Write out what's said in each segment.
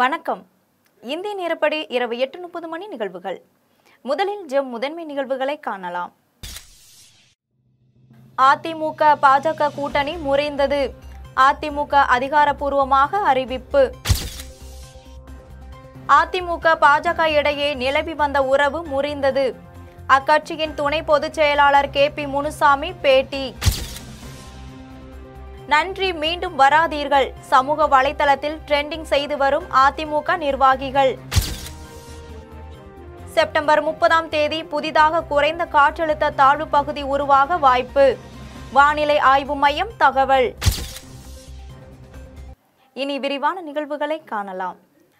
வணக்கம் இந்திய நேரப்படி இரவு எட்டு முப்பது மணி நிகழ்வுகள் முதலில் ஜெம் முதன்மை நிகழ்வுகளை காணலாம் அதிமுக பாஜக கூட்டணி முறைந்தது அதிமுக அதிகாரப்பூர்வமாக அறிவிப்பு அதிமுக பாஜக இடையே நிலவி வந்த உறவு முறிந்தது அக்கட்சியின் துணை பொதுச் செயலாளர் கே பி முனுசாமி பேட்டி நன்றி மீண்டும் வராதீர்கள் சமூக வலைதளத்தில் ட்ரெண்டிங் செய்து வரும் அதிமுக நிர்வாகிகள் செப்டம்பர் முப்பதாம் தேதி புதிதாக குறைந்த காற்றழுத்த தாழ்வு பகுதி உருவாக வாய்ப்பு வானிலை ஆய்வு மையம் தகவல் இனி விரிவான நிகழ்வுகளை காணலாம்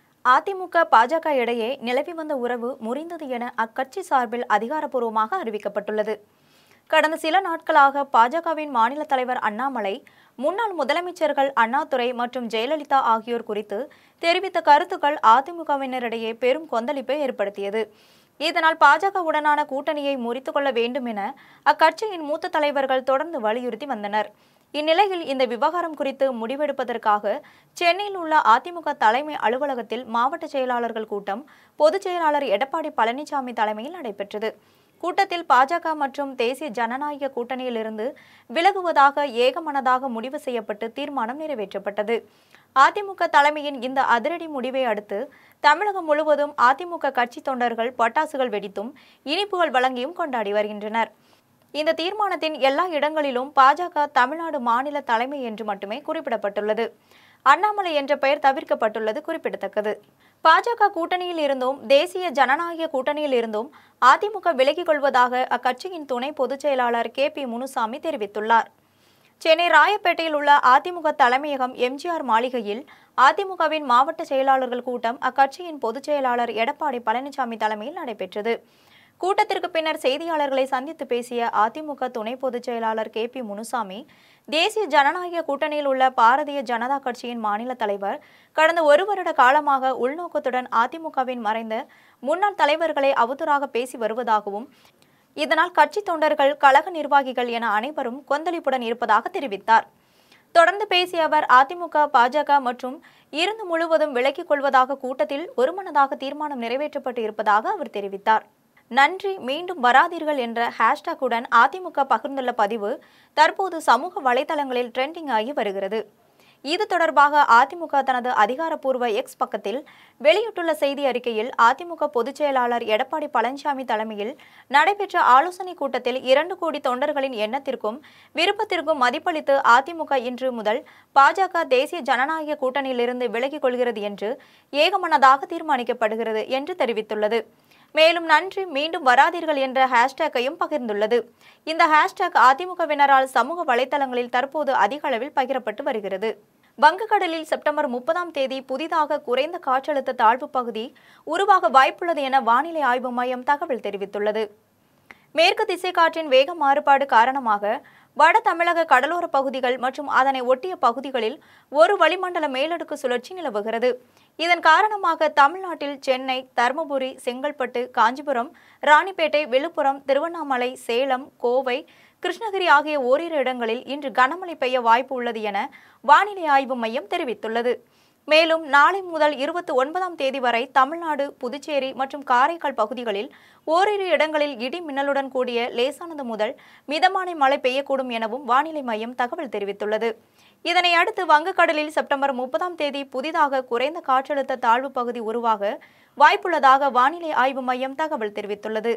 அதிமுக பாஜக இடையே நிலவி வந்த உறவு முறிந்தது என அக்கட்சி சார்பில் அதிகாரப்பூர்வமாக அறிவிக்கப்பட்டுள்ளது கடந்த சில நாட்களாக பாஜகவின் மாநில தலைவர் அண்ணாமலை முன்னாள் முதலமைச்சர்கள் அண்ணாதுரை மற்றும் ஜெயலலிதா ஆகியோர் குறித்து தெரிவித்த கருத்துக்கள் அதிமுகவினரிடையே பெரும் கொந்தளிப்பை ஏற்படுத்தியது இதனால் பாஜகவுடனான கூட்டணியை முறித்துக் கொள்ள வேண்டும் என அக்கட்சியின் மூத்த தலைவர்கள் தொடர்ந்து வலியுறுத்தி வந்தனர் இந்நிலையில் இந்த விவகாரம் குறித்து முடிவெடுப்பதற்காக சென்னையில் உள்ள அதிமுக தலைமை அலுவலகத்தில் மாவட்ட செயலாளர்கள் கூட்டம் பொதுச் செயலாளர் எடப்பாடி பழனிசாமி தலைமையில் நடைபெற்றது கூட்டத்தில் பாஜக மற்றும் தேசிய ஜனநாயக கூட்டணியிலிருந்து விலகுவதாக ஏகமனதாக முடிவு செய்யப்பட்டு தீர்மானம் நிறைவேற்றப்பட்டது அதிமுக தலைமையின் இந்த அதிரடி முடிவை அடுத்து தமிழகம் முழுவதும் அதிமுக கட்சி தொண்டர்கள் பட்டாசுகள் வெடித்தும் இனிப்புகள் வழங்கியும் கொண்டாடி வருகின்றனர் இந்த தீர்மானத்தின் எல்லா இடங்களிலும் பாஜக தமிழ்நாடு மாநில தலைமை என்று மட்டுமே குறிப்பிடப்பட்டுள்ளது அண்ணாமலை என்ற பெயர் தவிர்க்கப்பட்டுள்ளது குறிப்பிடத்தக்கது பாஜக கூட்டணியில் இருந்தும் தேசிய ஜனநாயக கூட்டணியில் இருந்தும் அதிமுக விலகிக் கொள்வதாக அக்கட்சியின் துணை பொதுச் செயலாளர் கே பி முனுசாமி தெரிவித்துள்ளார் சென்னை ராயப்பேட்டையில் உள்ள அதிமுக தலைமையகம் எம்ஜிஆர் மாளிகையில் அதிமுகவின் மாவட்ட செயலாளர்கள் கூட்டம் அக்கட்சியின் பொதுச் செயலாளர் எடப்பாடி பழனிசாமி தலைமையில் நடைபெற்றது கூட்டத்திற்கு பின்னர் செய்தியாளர்களை சந்தித்து பேசிய அதிமுக துணை பொதுச் செயலாளர் கே பி முனுசாமி தேசிய ஜனநாயக கூட்டணியில் உள்ள பாரதிய ஜனதா கட்சியின் மாநில தலைவர் கடந்த ஒரு வருட காலமாக உள்நோக்கத்துடன் அதிமுகவின் மறைந்த முன்னாள் தலைவர்களை அவதூறாக பேசி வருவதாகவும் இதனால் கட்சி தொண்டர்கள் கழக நிர்வாகிகள் என அனைவரும் கொந்தளிப்புடன் இருப்பதாக தெரிவித்தார் தொடர்ந்து பேசிய அவர் அதிமுக பாஜக மற்றும் இருந்து முழுவதும் விலக்கிக் கொள்வதாக கூட்டத்தில் ஒருமனதாக தீர்மானம் நிறைவேற்றப்பட்டு இருப்பதாக அவர் தெரிவித்தார் நன்றி மீண்டும் வராதீர்கள் என்ற ஹேஷ்டாக்குடன் அதிமுக பகிர்ந்துள்ள பதிவு தற்போது சமூக வலைதளங்களில் ட்ரெண்டிங் ஆகி வருகிறது இது தொடர்பாக அதிமுக தனது அதிகாரப்பூர்வ எக்ஸ் பக்கத்தில் வெளியிட்டுள்ள செய்தி அறிக்கையில் அதிமுக பொதுச் செயலாளர் எடப்பாடி பழனிசாமி தலைமையில் நடைபெற்ற ஆலோசனைக் கூட்டத்தில் இரண்டு கோடி தொண்டர்களின் எண்ணத்திற்கும் விருப்பத்திற்கும் மதிப்பளித்து அதிமுக இன்று முதல் பாஜக தேசிய ஜனநாயக கூட்டணியிலிருந்து விலகிக் கொள்கிறது என்று ஏகமனதாக தீர்மானிக்கப்படுகிறது என்று தெரிவித்துள்ளது மேலும் நன்றி மீண்டும் வராதீர்கள் என்ற ஹேஷ்டேக்கையும் பகிர்ந்துள்ளது இந்த ஹேஷ்டேக் அதிமுகவினரால் சமூக வலைதளங்களில் தற்போது அதிக அளவில் பகிரப்பட்டு வருகிறது வங்கக்கடலில் செப்டம்பர் முப்பதாம் தேதி புதிதாக குறைந்த காற்றழுத்த தாழ்வு பகுதி உருவாக வாய்ப்புள்ளது என வானிலை ஆய்வு மையம் தகவல் தெரிவித்துள்ளது மேற்கு திசை காற்றின் வேக மாறுபாடு காரணமாக வட தமிழக கடலோர பகுதிகள் மற்றும் அதனை ஒட்டிய பகுதிகளில் ஒரு வளிமண்டல மேலடுக்கு சுழற்சி நிலவுகிறது இதன் காரணமாக தமிழ்நாட்டில் சென்னை தருமபுரி செங்கல்பட்டு காஞ்சிபுரம் ராணிப்பேட்டை விழுப்புரம் திருவண்ணாமலை சேலம் கோவை கிருஷ்ணகிரி ஆகிய ஓரிரு இடங்களில் இன்று கனமழை பெய்ய வாய்ப்பு உள்ளது என வானிலை ஆய்வு மையம் தெரிவித்துள்ளது மேலும் நாளை முதல் இருபத்தி ஒன்பதாம் தேதி வரை தமிழ்நாடு புதுச்சேரி மற்றும் காரைக்கால் பகுதிகளில் ஓரிரு இடங்களில் இடி மின்னலுடன் கூடிய லேசானது முதல் மிதமான மழை பெய்யக்கூடும் எனவும் வானிலை மையம் தகவல் தெரிவித்துள்ளது இதனை அடுத்து வங்கக்கடலில் செப்டம்பர் முப்பதாம் தேதி புதிதாக குறைந்த காற்றழுத்த தாழ்வு பகுதி உருவாக வாய்ப்புள்ளதாக வானிலை ஆய்வு மையம் தகவல் தெரிவித்துள்ளது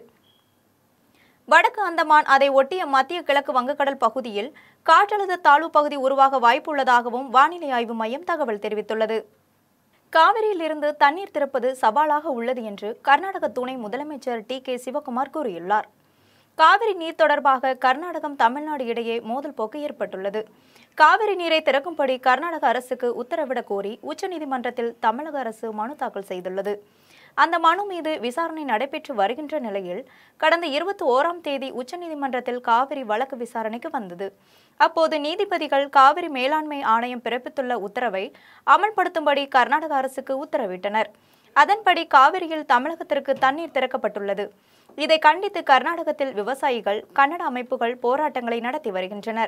வடக்கு அந்தமான் அதை ஒட்டிய மத்திய கிழக்கு வங்கக்கடல் பகுதியில் காற்றழுத்த தாழ்வு பகுதி உருவாக வாய்ப்புள்ளதாகவும் வானிலை ஆய்வு மையம் தகவல் தெரிவித்துள்ளது காவிரியிலிருந்து தண்ணீர் திறப்பது சவாலாக உள்ளது என்று கர்நாடக துணை முதலமைச்சர் டி கே சிவகுமார் கூறியுள்ளார் காவிரி நீர் தொடர்பாக கர்நாடகம் தமிழ்நாடு இடையே மோதல் போக்கு ஏற்பட்டுள்ளது காவிரி நீரை திறக்கும்படி கர்நாடக அரசுக்கு உத்தரவிடக் கோரி உச்சநீதிமன்றத்தில் தமிழக அரசு மனு தாக்கல் செய்துள்ளது அந்த மனு மீது விசாரணை நடைபெற்று வருகின்ற நிலையில் கடந்த இருபத்தி ஓராம் தேதி உச்சநீதிமன்றத்தில் காவிரி வழக்கு விசாரணைக்கு வந்தது அப்போது நீதிபதிகள் காவிரி மேலாண்மை ஆணையம் பிறப்பித்துள்ள உத்தரவை அமல்படுத்தும்படி கர்நாடக அரசுக்கு உத்தரவிட்டனர் அதன்படி காவிரியில் தமிழகத்திற்கு தண்ணீர் திறக்கப்பட்டுள்ளது இதை கண்டித்து கர்நாடகத்தில் விவசாயிகள் கன்னட அமைப்புகள் போராட்டங்களை நடத்தி வருகின்றனர்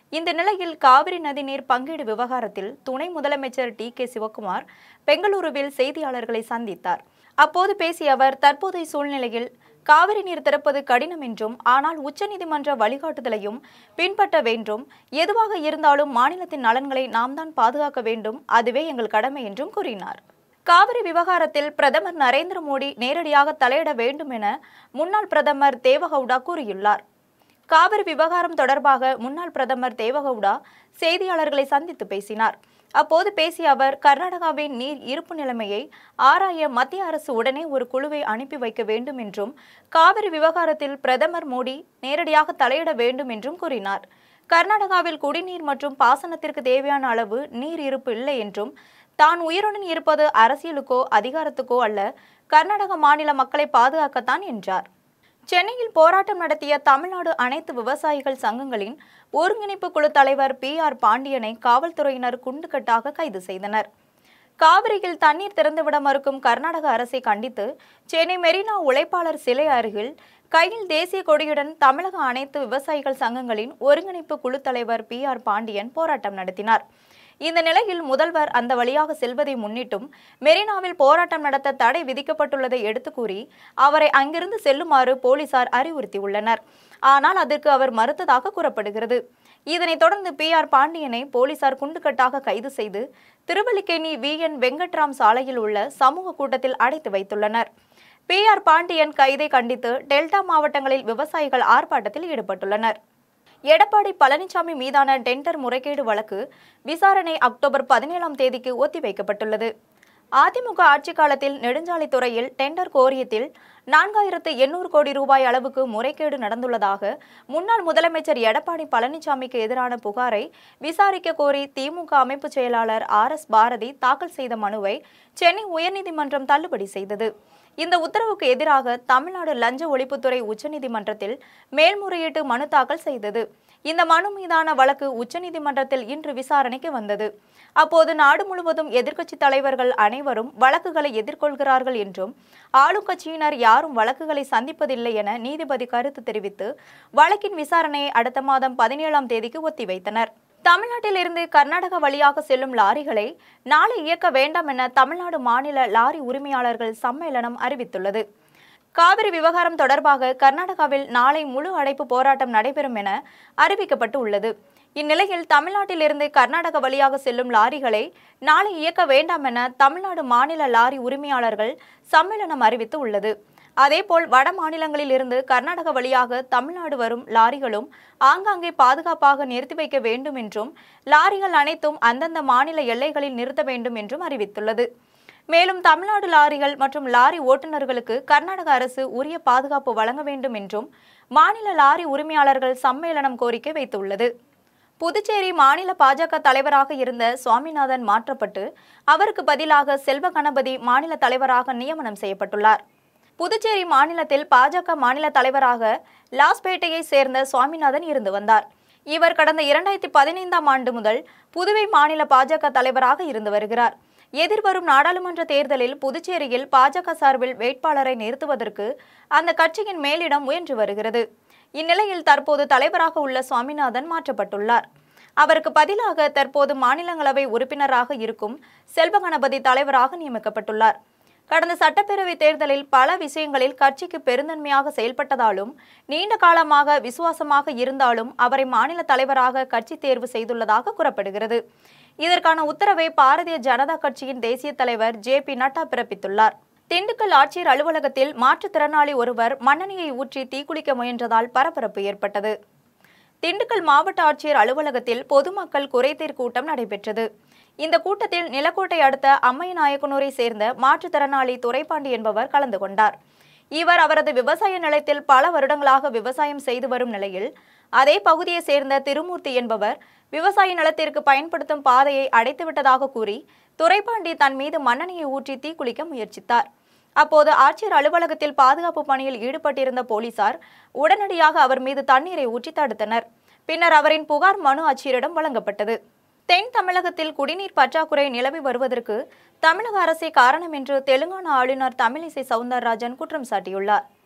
இந்த நிலையில் காவிரி நதிநீர் பங்கீடு விவகாரத்தில் துணை முதலமைச்சர் டி கே சிவக்குமார் பெங்களூருவில் செய்தியாளர்களை சந்தித்தார் அப்போது பேசிய அவர் தற்போதைய சூழ்நிலையில் காவிரி நீர் திறப்பது கடினம் என்றும் ஆனால் உச்சநீதிமன்ற வழிகாட்டுதலையும் பின்பற்ற வேண்டும் எதுவாக இருந்தாலும் மாநிலத்தின் நலன்களை நாம் தான் பாதுகாக்க வேண்டும் அதுவே எங்கள் கடமை என்றும் கூறினார் காவிரி விவகாரத்தில் பிரதமர் நரேந்திர மோடி நேரடியாக தலையிட வேண்டும் என முன்னாள் பிரதமர் தேவகவுடா கூறியுள்ளார் காவிரி விவகாரம் தொடர்பாக முன்னாள் பிரதமர் தேவகவுடா செய்தியாளர்களை சந்தித்து பேசினார் அப்போது பேசிய அவர் கர்நாடகாவின் நீர் இருப்பு நிலைமையை ஆராய மத்திய அரசு உடனே ஒரு குழுவை அனுப்பி வைக்க வேண்டும் என்றும் காவிரி விவகாரத்தில் பிரதமர் மோடி நேரடியாக தலையிட வேண்டும் என்றும் கூறினார் கர்நாடகாவில் குடிநீர் மற்றும் பாசனத்திற்கு தேவையான அளவு நீர் இருப்பு இல்லை என்றும் தான் உயிருடன் இருப்பது அரசியலுக்கோ அதிகாரத்துக்கோ அல்ல கர்நாடக மாநில மக்களை பாதுகாக்கத்தான் என்றார் சென்னையில் போராட்டம் நடத்திய தமிழ்நாடு அனைத்து விவசாயிகள் சங்கங்களின் ஒருங்கிணைப்பு குழு தலைவர் பி ஆர் பாண்டியனை காவல்துறையினர் குண்டுக்கட்டாக கைது செய்தனர் காவிரியில் தண்ணீர் திறந்துவிட மறுக்கும் கர்நாடக அரசை கண்டித்து சென்னை மெரினா உழைப்பாளர் சிலை அருகில் கையில் தேசிய கொடியுடன் தமிழக அனைத்து விவசாயிகள் சங்கங்களின் ஒருங்கிணைப்பு குழு தலைவர் பி ஆர் பாண்டியன் போராட்டம் நடத்தினார் இந்த நிலையில் முதல்வர் அந்த வழியாக செல்வதை முன்னிட்டும் மெரினாவில் போராட்டம் நடத்த தடை விதிக்கப்பட்டுள்ளதை எடுத்து கூறி அவரை அங்கிருந்து செல்லுமாறு போலீசார் அறிவுறுத்தியுள்ளனர் ஆனால் அதற்கு அவர் மறுத்ததாக கூறப்படுகிறது இதனைத் தொடர்ந்து பி ஆர் பாண்டியனை போலீசார் குண்டுக்கட்டாக கைது செய்து திருவல்லிக்கேணி வி என் வெங்கட்ராம் சாலையில் உள்ள சமூக கூட்டத்தில் அடைத்து வைத்துள்ளனர் பி ஆர் பாண்டியன் கைதை கண்டித்து டெல்டா மாவட்டங்களில் விவசாயிகள் ஆர்ப்பாட்டத்தில் ஈடுபட்டுள்ளனர் எடப்பாடி பழனிசாமி மீதான டெண்டர் முறைகேடு வழக்கு விசாரணை அக்டோபர் பதினேழாம் தேதிக்கு ஒத்திவைக்கப்பட்டுள்ளது அதிமுக ஆட்சி காலத்தில் நெடுஞ்சாலைத்துறையில் டெண்டர் கோரியத்தில் நான்காயிரத்து எண்ணூறு கோடி ரூபாய் அளவுக்கு முறைகேடு நடந்துள்ளதாக முன்னாள் முதலமைச்சர் எடப்பாடி பழனிசாமிக்கு எதிரான புகாரை விசாரிக்க கோரி திமுக அமைப்பு செயலாளர் ஆர் எஸ் பாரதி தாக்கல் செய்த மனுவை சென்னை உயர்நீதிமன்றம் தள்ளுபடி செய்தது இந்த உத்தரவுக்கு எதிராக தமிழ்நாடு லஞ்ச ஒழிப்புத்துறை உச்சநீதிமன்றத்தில் மேல்முறையீட்டு மனு தாக்கல் செய்தது இந்த மனு மீதான வழக்கு உச்சநீதிமன்றத்தில் இன்று விசாரணைக்கு வந்தது அப்போது நாடு முழுவதும் எதிர்க்கட்சி தலைவர்கள் அனைவரும் வழக்குகளை எதிர்கொள்கிறார்கள் என்றும் ஆளும் கட்சியினர் யாரும் வழக்குகளை சந்திப்பதில்லை என நீதிபதி கருத்து தெரிவித்து வழக்கின் விசாரணையை அடுத்த மாதம் பதினேழாம் தேதிக்கு ஒத்திவைத்தனர் தமிழ்நாட்டிலிருந்து கர்நாடக வழியாக செல்லும் லாரிகளை நாளை இயக்க வேண்டாம் என தமிழ்நாடு மாநில லாரி உரிமையாளர்கள் சம்மேளனம் அறிவித்துள்ளது காவிரி விவகாரம் தொடர்பாக கர்நாடகாவில் நாளை முழு அடைப்பு போராட்டம் நடைபெறும் என அறிவிக்கப்பட்டு உள்ளது இந்நிலையில் தமிழ்நாட்டிலிருந்து கர்நாடக வழியாக செல்லும் லாரிகளை நாளை இயக்க வேண்டாம் என தமிழ்நாடு மாநில லாரி உரிமையாளர்கள் சம்மேளனம் அறிவித்து உள்ளது அதேபோல் வட மாநிலங்களில் இருந்து கர்நாடக வழியாக தமிழ்நாடு வரும் லாரிகளும் ஆங்காங்கே பாதுகாப்பாக நிறுத்தி வைக்க வேண்டும் என்றும் லாரிகள் அனைத்தும் அந்தந்த மாநில எல்லைகளில் நிறுத்த வேண்டும் என்றும் அறிவித்துள்ளது மேலும் தமிழ்நாடு லாரிகள் மற்றும் லாரி ஓட்டுநர்களுக்கு கர்நாடக அரசு உரிய பாதுகாப்பு வழங்க வேண்டும் என்றும் மாநில லாரி உரிமையாளர்கள் சம்மேளனம் கோரிக்கை வைத்துள்ளது புதுச்சேரி மாநில பாஜக தலைவராக இருந்த சுவாமிநாதன் மாற்றப்பட்டு அவருக்கு பதிலாக செல்வ கணபதி மாநில தலைவராக நியமனம் செய்யப்பட்டுள்ளார் புதுச்சேரி மாநிலத்தில் பாஜக மாநில தலைவராக லாஸ்பேட்டையை சேர்ந்த சுவாமிநாதன் இருந்து வந்தார் இவர் கடந்த இரண்டாயிரத்தி பதினைந்தாம் ஆண்டு முதல் புதுவை மாநில பாஜக தலைவராக இருந்து வருகிறார் எதிர்வரும் நாடாளுமன்ற தேர்தலில் புதுச்சேரியில் பாஜக சார்பில் வேட்பாளரை நிறுத்துவதற்கு அந்த கட்சியின் மேலிடம் முயன்று வருகிறது இந்நிலையில் தற்போது தலைவராக உள்ள சுவாமிநாதன் மாற்றப்பட்டுள்ளார் அவருக்கு பதிலாக தற்போது மாநிலங்களவை உறுப்பினராக இருக்கும் செல்வகணபதி தலைவராக நியமிக்கப்பட்டுள்ளார் கடந்த சட்டப்பேரவை தேர்தலில் பல விஷயங்களில் கட்சிக்கு பெருந்தன்மையாக செயல்பட்டதாலும் நீண்ட காலமாக விசுவாசமாக இருந்தாலும் அவரை மாநில தலைவராக கட்சி தேர்வு செய்துள்ளதாக கூறப்படுகிறது இதற்கான உத்தரவை பாரதிய ஜனதா கட்சியின் தேசிய தலைவர் ஜே பி நட்டா பிறப்பித்துள்ளார் திண்டுக்கல் ஆட்சியர் அலுவலகத்தில் மாற்றுத்திறனாளி ஒருவர் மண்ணெண்ணெயை ஊற்றி தீக்குளிக்க முயன்றதால் பரபரப்பு ஏற்பட்டது திண்டுக்கல் மாவட்ட ஆட்சியர் அலுவலகத்தில் பொதுமக்கள் குறைதீர் கூட்டம் நடைபெற்றது இந்த கூட்டத்தில் நிலக்கோட்டை அடுத்த அம்மையநாயக்கனூரை சேர்ந்த மாற்றுத்திறனாளி துரைப்பாண்டி என்பவர் கலந்து கொண்டார் இவர் அவரது விவசாய நிலத்தில் பல வருடங்களாக விவசாயம் செய்து வரும் நிலையில் அதே பகுதியை சேர்ந்த திருமூர்த்தி என்பவர் விவசாய நிலத்திற்கு பயன்படுத்தும் பாதையை அடைத்துவிட்டதாக கூறி துரைப்பாண்டி தன் மீது மண்ணெண்ணெயை ஊற்றி தீக்குளிக்க முயற்சித்தார் அப்போது ஆட்சியர் அலுவலகத்தில் பாதுகாப்பு பணியில் ஈடுபட்டிருந்த போலீசார் உடனடியாக அவர் மீது தண்ணீரை ஊற்றி தடுத்தனர் பின்னர் அவரின் புகார் மனு ஆட்சியரிடம் வழங்கப்பட்டது தென் தமிழகத்தில் குடிநீர் பற்றாக்குறை நிலவி வருவதற்கு தமிழக அரசே காரணம் என்று தெலுங்கானா ஆளுநர் தமிழிசை சவுந்தரராஜன் குற்றம் சாட்டியுள்ளார்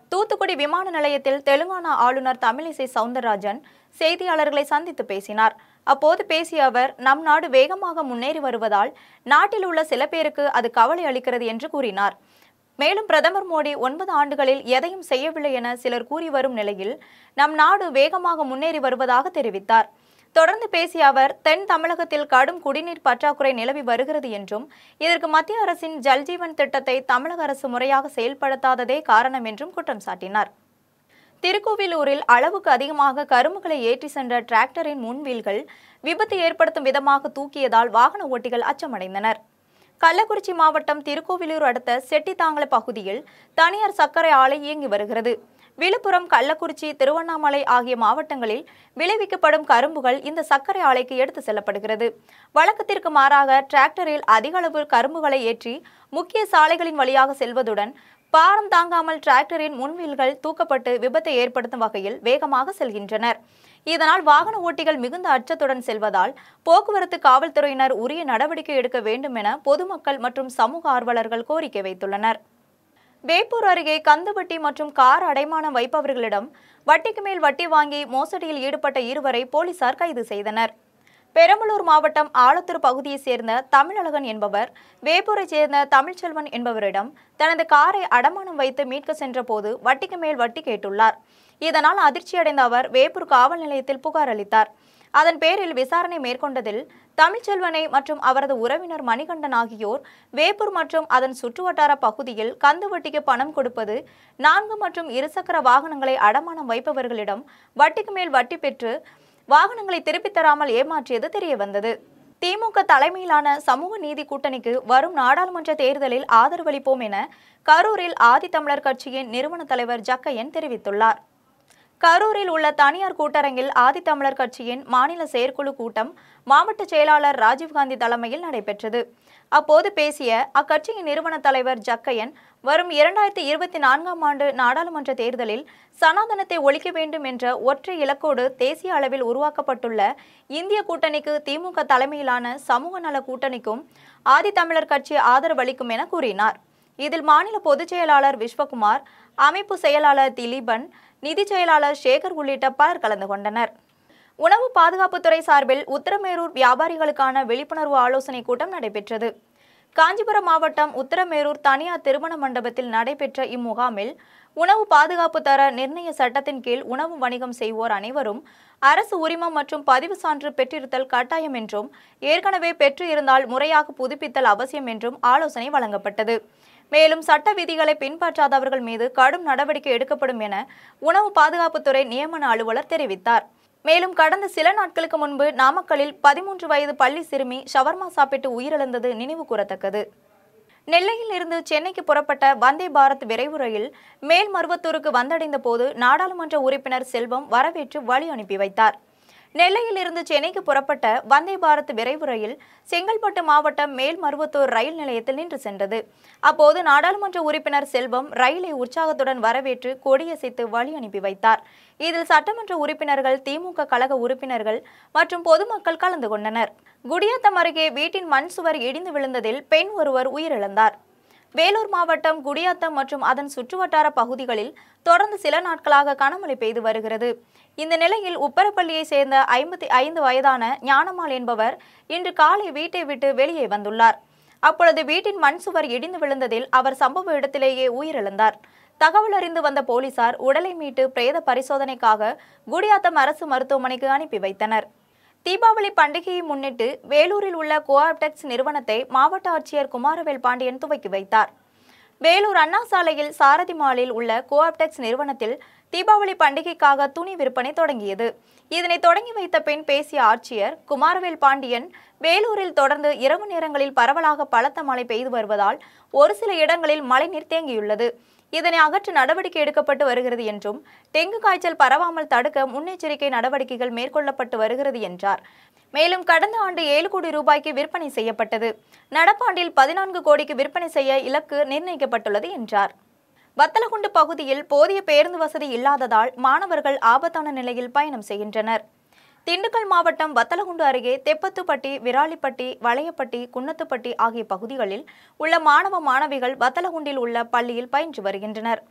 தூத்துக்குடி விமான நிலையத்தில் தெலுங்கானா ஆளுநர் தமிழிசை சவுந்தரராஜன் செய்தியாளர்களை சந்தித்து பேசினார் அப்போது பேசிய அவர் நம் நாடு வேகமாக முன்னேறி வருவதால் நாட்டில் உள்ள சில பேருக்கு அது கவலை அளிக்கிறது என்று கூறினார் மேலும் பிரதமர் மோடி ஒன்பது ஆண்டுகளில் எதையும் செய்யவில்லை என சிலர் கூறி வரும் நிலையில் நம் நாடு வேகமாக முன்னேறி வருவதாக தெரிவித்தார் தொடர்ந்து பேசிய அவர் தென் தமிழகத்தில் கடும் குடிநீர் பற்றாக்குறை நிலவி வருகிறது என்றும் இதற்கு மத்திய அரசின் ஜல்ஜீவன் திட்டத்தை தமிழக அரசு முறையாக செயல்படுத்தாததே காரணம் என்றும் குற்றம் சாட்டினார் திருக்கோவிலூரில் அளவுக்கு அதிகமாக கரும்புகளை ஏற்றி சென்ற டிராக்டரின் முன்வீல்கள் விபத்து ஏற்படுத்தும் விதமாக தூக்கியதால் வாகன ஓட்டிகள் அச்சமடைந்தனர் கள்ளக்குறிச்சி மாவட்டம் திருக்கோவிலூர் அடுத்த செட்டித்தாங்கல பகுதியில் தனியார் சர்க்கரை ஆலை இயங்கி வருகிறது விழுப்புரம் கள்ளக்குறிச்சி திருவண்ணாமலை ஆகிய மாவட்டங்களில் விளைவிக்கப்படும் கரும்புகள் இந்த சர்க்கரை ஆலைக்கு எடுத்து செல்லப்படுகிறது வழக்கத்திற்கு மாறாக டிராக்டரில் அதிக அளவு கரும்புகளை ஏற்றி முக்கிய சாலைகளின் வழியாக செல்வதுடன் பாரம் தாங்காமல் டிராக்டரின் முன்வீல்கள் தூக்கப்பட்டு விபத்தை ஏற்படுத்தும் வகையில் வேகமாக செல்கின்றனர் இதனால் வாகன ஓட்டிகள் மிகுந்த அச்சத்துடன் செல்வதால் போக்குவரத்து காவல்துறையினர் உரிய நடவடிக்கை எடுக்க வேண்டும் என பொதுமக்கள் மற்றும் சமூக ஆர்வலர்கள் கோரிக்கை வைத்துள்ளனர் வேப்பூர் அருகே கந்துவட்டி மற்றும் கார் அடைமானம் வைப்பவர்களிடம் வட்டிக்கு மேல் வட்டி வாங்கி மோசடியில் ஈடுபட்ட இருவரை போலீசார் கைது செய்தனர் பெரம்பலூர் மாவட்டம் ஆலத்தூர் பகுதியைச் சேர்ந்த தமிழழகன் என்பவர் வேப்பூரைச் சேர்ந்த தமிழ்ச்செல்வன் என்பவரிடம் தனது காரை அடமானம் வைத்து மீட்க சென்றபோது வட்டிக்கு மேல் வட்டி கேட்டுள்ளார் இதனால் அதிர்ச்சியடைந்த அவர் வேப்பூர் காவல் நிலையத்தில் புகார் அளித்தார் அதன் பேரில் விசாரணை மேற்கொண்டதில் தமிழ்ச்செல்வனை மற்றும் அவரது உறவினர் மணிகண்டன் ஆகியோர் வேப்பூர் மற்றும் அதன் சுற்றுவட்டார பகுதியில் கந்து வட்டிக்கு பணம் கொடுப்பது நான்கு மற்றும் இருசக்கர வாகனங்களை அடமானம் வைப்பவர்களிடம் வட்டிக்கு மேல் வட்டி பெற்று வாகனங்களை திருப்பித் தராமல் ஏமாற்றியது தெரியவந்தது திமுக தலைமையிலான சமூக நீதி கூட்டணிக்கு வரும் நாடாளுமன்ற தேர்தலில் ஆதரவளிப்போம் என கரூரில் ஆதித்தமிழர் கட்சியின் நிறுவன தலைவர் ஜக்கையன் தெரிவித்துள்ளார் கரூரில் உள்ள தனியார் கூட்டரங்கில் ஆதித்தமிழர் கட்சியின் மாநில செயற்குழு கூட்டம் மாவட்ட செயலாளர் ராஜீவ்காந்தி தலைமையில் நடைபெற்றது அப்போது பேசிய அக்கட்சியின் நிறுவன தலைவர் ஜக்கையன் வரும் இரண்டாயிரத்தி இருபத்தி நான்காம் ஆண்டு நாடாளுமன்ற தேர்தலில் சனாதனத்தை ஒழிக்க வேண்டும் என்ற ஒற்றை இலக்கோடு தேசிய அளவில் உருவாக்கப்பட்டுள்ள இந்திய கூட்டணிக்கு திமுக தலைமையிலான சமூக நல கூட்டணிக்கும் ஆதித்தமிழர் கட்சி ஆதரவளிக்கும் என கூறினார் இதில் மாநில பொதுச் செயலாளர் விஸ்வகுமார் அமைப்பு செயலாளர் திலீபன் நிதி செயலாளர் சேகர் உள்ளிட்ட பலர் கலந்து கொண்டனர் உணவு பாதுகாப்புத்துறை சார்பில் உத்தரமேரூர் வியாபாரிகளுக்கான விழிப்புணர்வு ஆலோசனை கூட்டம் நடைபெற்றது காஞ்சிபுரம் மாவட்டம் உத்தரமேரூர் தனியார் திருமண மண்டபத்தில் நடைபெற்ற இம்முகாமில் உணவு பாதுகாப்பு தர நிர்ணய சட்டத்தின் கீழ் உணவு வணிகம் செய்வோர் அனைவரும் அரசு உரிமம் மற்றும் பதிவு சான்று பெற்றிருத்தல் கட்டாயம் என்றும் ஏற்கனவே பெற்று இருந்தால் முறையாக புதுப்பித்தல் அவசியம் என்றும் ஆலோசனை வழங்கப்பட்டது மேலும் சட்ட விதிகளை பின்பற்றாதவர்கள் மீது கடும் நடவடிக்கை எடுக்கப்படும் என உணவு பாதுகாப்புத்துறை நியமன அலுவலர் தெரிவித்தார் மேலும் கடந்த சில நாட்களுக்கு முன்பு நாமக்கலில் பதிமூன்று வயது பள்ளி சிறுமி ஷவர்மா சாப்பிட்டு உயிரிழந்தது நினைவு கூறத்தக்கது நெல்லையில் இருந்து சென்னைக்கு புறப்பட்ட வந்தே பாரத் விரைவு ரயில் மேல்மருவத்தூருக்கு வந்தடைந்த போது நாடாளுமன்ற உறுப்பினர் செல்வம் வரவேற்று வழி அனுப்பி வைத்தார் நெல்லையில் இருந்து சென்னைக்கு புறப்பட்ட வந்தே பாரத் விரைவு ரயில் செங்கல்பட்டு மாவட்டம் மேல்மருவத்தூர் ரயில் நிலையத்தில் நின்று சென்றது அப்போது நாடாளுமன்ற உறுப்பினர் செல்வம் ரயிலை உற்சாகத்துடன் வரவேற்று கொடியசைத்து வழி அனுப்பி வைத்தார் இதில் சட்டமன்ற உறுப்பினர்கள் திமுக கழக உறுப்பினர்கள் மற்றும் பொதுமக்கள் கலந்து கொண்டனர் குடியாத்தம் அருகே வீட்டின் மண் சுவர் இடிந்து விழுந்ததில் பெண் ஒருவர் உயிரிழந்தார் வேலூர் மாவட்டம் குடியாத்தம் மற்றும் அதன் சுற்றுவட்டார பகுதிகளில் தொடர்ந்து சில நாட்களாக கனமழை பெய்து வருகிறது இந்த நிலையில் உப்பரப்பள்ளியை சேர்ந்த ஐம்பத்தி ஐந்து வயதான ஞானம்மாள் என்பவர் இன்று காலை வீட்டை விட்டு வெளியே வந்துள்ளார் அப்பொழுது வீட்டின் மண் சுவர் இடிந்து விழுந்ததில் அவர் சம்பவ இடத்திலேயே உயிரிழந்தார் தகவல் அறிந்து வந்த போலீசார் உடலை மீட்டு பிரேத பரிசோதனைக்காக குடியாத்தம் அரசு மருத்துவமனைக்கு அனுப்பி வைத்தனர் தீபாவளி பண்டிகையை முன்னிட்டு வேலூரில் உள்ள கோஆப்டெக்ஸ் நிறுவனத்தை மாவட்ட ஆட்சியர் குமாரவேல் பாண்டியன் துவக்கி வைத்தார் வேலூர் அண்ணா சாலையில் சாரதி மாலில் உள்ள கோஆப்டெக்ஸ் நிறுவனத்தில் தீபாவளி பண்டிகைக்காக துணி விற்பனை தொடங்கியது இதனை தொடங்கி வைத்த பின் பேசிய ஆட்சியர் குமாரவேல் பாண்டியன் வேலூரில் தொடர்ந்து இரவு நேரங்களில் பரவலாக பலத்த மழை பெய்து வருவதால் ஒரு சில இடங்களில் மழைநீர் தேங்கியுள்ளது இதனை அகற்ற நடவடிக்கை எடுக்கப்பட்டு வருகிறது என்றும் டெங்கு காய்ச்சல் பரவாமல் தடுக்க முன்னெச்சரிக்கை நடவடிக்கைகள் மேற்கொள்ளப்பட்டு வருகிறது என்றார் மேலும் கடந்த ஆண்டு ஏழு கோடி ரூபாய்க்கு விற்பனை செய்யப்பட்டது நடப்பாண்டில் பதினான்கு கோடிக்கு விற்பனை செய்ய இலக்கு நிர்ணயிக்கப்பட்டுள்ளது என்றார் வத்தலகுண்டு பகுதியில் போதிய பேருந்து வசதி இல்லாததால் மாணவர்கள் ஆபத்தான நிலையில் பயணம் செய்கின்றனர் திண்டுக்கல் மாவட்டம் வத்தலகுண்டு அருகே தெப்பத்துப்பட்டி விராலிப்பட்டி வளையப்பட்டி குன்னத்துப்பட்டி ஆகிய பகுதிகளில் உள்ள மாணவ மாணவிகள் வத்தலகுண்டில் உள்ள பள்ளியில் பயின்று வருகின்றனர்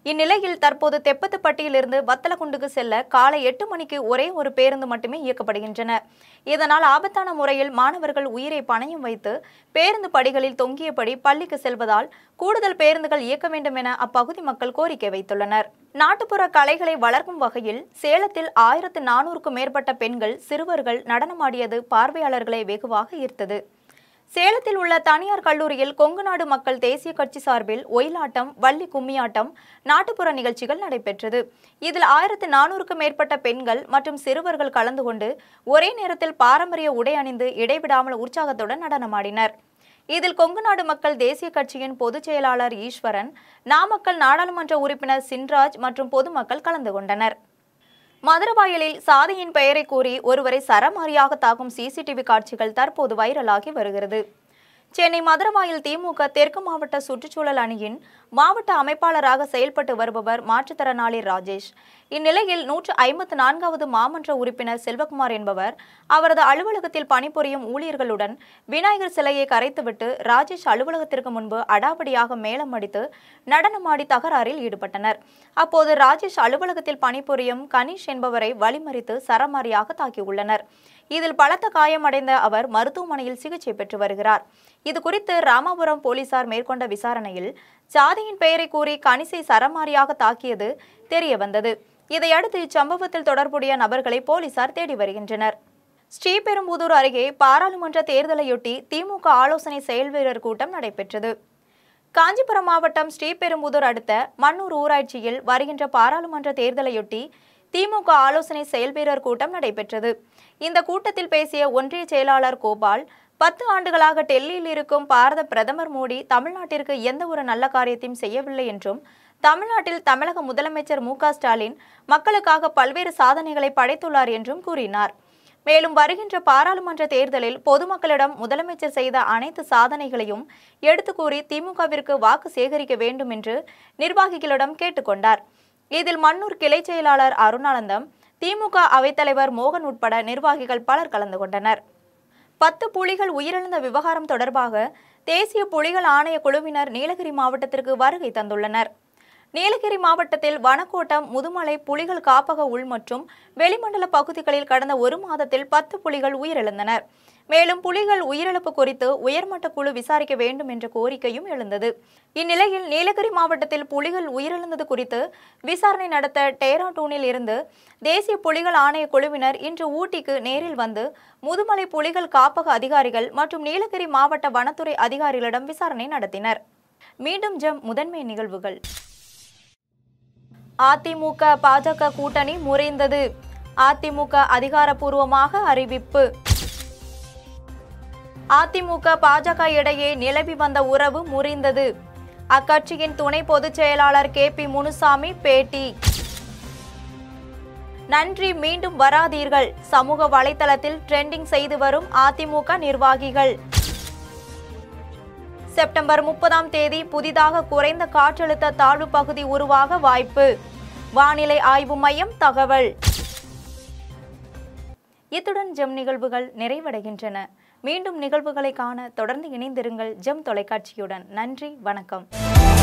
இந்நிலையில் தற்போது தெப்பத்துப்பட்டியிலிருந்து வத்தலகுண்டுக்கு செல்ல காலை எட்டு மணிக்கு ஒரே ஒரு பேருந்து மட்டுமே இயக்கப்படுகின்றன இதனால் ஆபத்தான முறையில் மாணவர்கள் உயிரை பணயம் வைத்து பேருந்து படிகளில் தொங்கியபடி பள்ளிக்கு செல்வதால் கூடுதல் பேருந்துகள் இயக்க வேண்டும் என அப்பகுதி மக்கள் கோரிக்கை வைத்துள்ளனர் நாட்டுப்புற கலைகளை வளர்க்கும் வகையில் சேலத்தில் ஆயிரத்து நானூறுக்கும் மேற்பட்ட பெண்கள் சிறுவர்கள் நடனமாடியது பார்வையாளர்களை வெகுவாக ஈர்த்தது சேலத்தில் உள்ள தனியார் கல்லூரியில் கொங்கு நாடு மக்கள் தேசிய கட்சி சார்பில் ஒயிலாட்டம் வள்ளி கும்மியாட்டம் நாட்டுப்புற நிகழ்ச்சிகள் நடைபெற்றது இதில் ஆயிரத்து நானூறுக்கும் மேற்பட்ட பெண்கள் மற்றும் சிறுவர்கள் கலந்து கொண்டு ஒரே நேரத்தில் பாரம்பரிய உடை அணிந்து இடைவிடாமல் உற்சாகத்துடன் நடனமாடினர் இதில் கொங்கு நாடு மக்கள் தேசிய கட்சியின் பொதுச் செயலாளர் ஈஸ்வரன் நாமக்கல் நாடாளுமன்ற உறுப்பினர் சின்ராஜ் மற்றும் பொதுமக்கள் கலந்து கொண்டனர் மதுரவாயலில் சாதியின் பெயரை கூறி ஒருவரை சரமாரியாக தாக்கும் சிசிடிவி காட்சிகள் தற்போது வைரலாகி வருகிறது சென்னை மதுரவாயல் திமுக தெற்கு மாவட்ட சுற்றுச்சூழல் அணியின் மாவட்ட அமைப்பாளராக செயல்பட்டு வருபவர் மாற்றுத்திறனாளி ராஜேஷ் இந்நிலையில் நூற்று ஐம்பத்து நான்காவது மாமன்ற உறுப்பினர் செல்வகுமார் என்பவர் அவரது அலுவலகத்தில் பணிபுரியும் ஊழியர்களுடன் விநாயகர் சிலையை கரைத்துவிட்டு ராஜேஷ் அலுவலகத்திற்கு முன்பு அடாவடியாக மேளம் அடித்து நடனமாடி தகராறில் ஈடுபட்டனர் அப்போது ராஜேஷ் அலுவலகத்தில் பணிபுரியும் கணேஷ் என்பவரை வழிமறித்து சரமாரியாக தாக்கியுள்ளனர் இதில் பலத்த காயமடைந்த அவர் மருத்துவமனையில் சிகிச்சை பெற்று வருகிறார் இது குறித்து ராமாபுரம் போலீசார் மேற்கொண்ட விசாரணையில் சாதியின் பெயரை கூறி கணிசை சரமாரியாக தாக்கியது தெரிய வந்தது இதையடுத்து இச்சம்பவத்தில் தொடர்புடைய நபர்களை போலீசார் தேடி வருகின்றனர் ஸ்ரீபெரும்புதூர் அருகே பாராளுமன்ற தேர்தலையொட்டி திமுக ஆலோசனை செயல்வீரர் கூட்டம் நடைபெற்றது காஞ்சிபுரம் மாவட்டம் ஸ்ரீபெரும்புதூர் அடுத்த மன்னூர் ஊராட்சியில் வருகின்ற பாராளுமன்ற தேர்தலையொட்டி திமுக ஆலோசனை செயல்வீரர் கூட்டம் நடைபெற்றது இந்த கூட்டத்தில் பேசிய ஒன்றிய செயலாளர் கோபால் பத்து ஆண்டுகளாக டெல்லியில் இருக்கும் பாரத பிரதமர் மோடி தமிழ்நாட்டிற்கு எந்த ஒரு நல்ல காரியத்தையும் செய்யவில்லை என்றும் தமிழ்நாட்டில் தமிழக முதலமைச்சர் மு க ஸ்டாலின் மக்களுக்காக பல்வேறு சாதனைகளை படைத்துள்ளார் என்றும் கூறினார் மேலும் வருகின்ற பாராளுமன்ற தேர்தலில் பொதுமக்களிடம் முதலமைச்சர் செய்த அனைத்து சாதனைகளையும் எடுத்து கூறி திமுகவிற்கு வாக்கு சேகரிக்க வேண்டும் என்று நிர்வாகிகளிடம் கேட்டுக்கொண்டார் இதில் மன்னூர் கிளை செயலாளர் அருணானந்தம் திமுக அவைத்தலைவர் மோகன் உட்பட நிர்வாகிகள் பலர் கலந்து கொண்டனர் பத்து புலிகள் உயிரிழந்த விவகாரம் தொடர்பாக தேசிய புலிகள் ஆணைய குழுவினர் நீலகிரி மாவட்டத்திற்கு வருகை தந்துள்ளனர் நீலகிரி மாவட்டத்தில் வனக்கோட்டம் முதுமலை புலிகள் காப்பக உள் மற்றும் வெளிமண்டல பகுதிகளில் கடந்த ஒரு மாதத்தில் பத்து புலிகள் உயிரிழந்தனர் மேலும் புலிகள் உயிரிழப்பு குறித்து உயர்மட்ட குழு விசாரிக்க வேண்டும் என்ற கோரிக்கையும் எழுந்தது இந்நிலையில் நீலகிரி மாவட்டத்தில் புலிகள் உயிரிழந்தது குறித்து விசாரணை நடத்த டேராடூனில் இருந்து தேசிய புலிகள் ஆணைய குழுவினர் இன்று ஊட்டிக்கு நேரில் வந்து முதுமலை புலிகள் காப்பக அதிகாரிகள் மற்றும் நீலகிரி மாவட்ட வனத்துறை அதிகாரிகளிடம் விசாரணை நடத்தினர் மீண்டும் ஜம் முதன்மை நிகழ்வுகள் அதிமுக பாஜக கூட்டணி முறிந்தது அதிமுக அதிகாரப்பூர்வமாக அறிவிப்பு அதிமுக பாஜக இடையே நிலவி வந்த உறவு முறிந்தது அக்கட்சியின் துணை பொதுச் செயலாளர் கே பி முனுசாமி பேட்டி நன்றி மீண்டும் வராதீர்கள் சமூக வலைதளத்தில் ட்ரெண்டிங் செய்து வரும் அதிமுக நிர்வாகிகள் செப்டம்பர் முப்பதாம் தேதி புதிதாக குறைந்த காற்றழுத்த தாழ்வு பகுதி உருவாக வாய்ப்பு வானிலை ஆய்வு மையம் தகவல் இத்துடன் ஜெம் நிகழ்வுகள் நிறைவடைகின்றன மீண்டும் நிகழ்வுகளை காண தொடர்ந்து இணைந்திருங்கள் ஜெம் தொலைக்காட்சியுடன் நன்றி வணக்கம்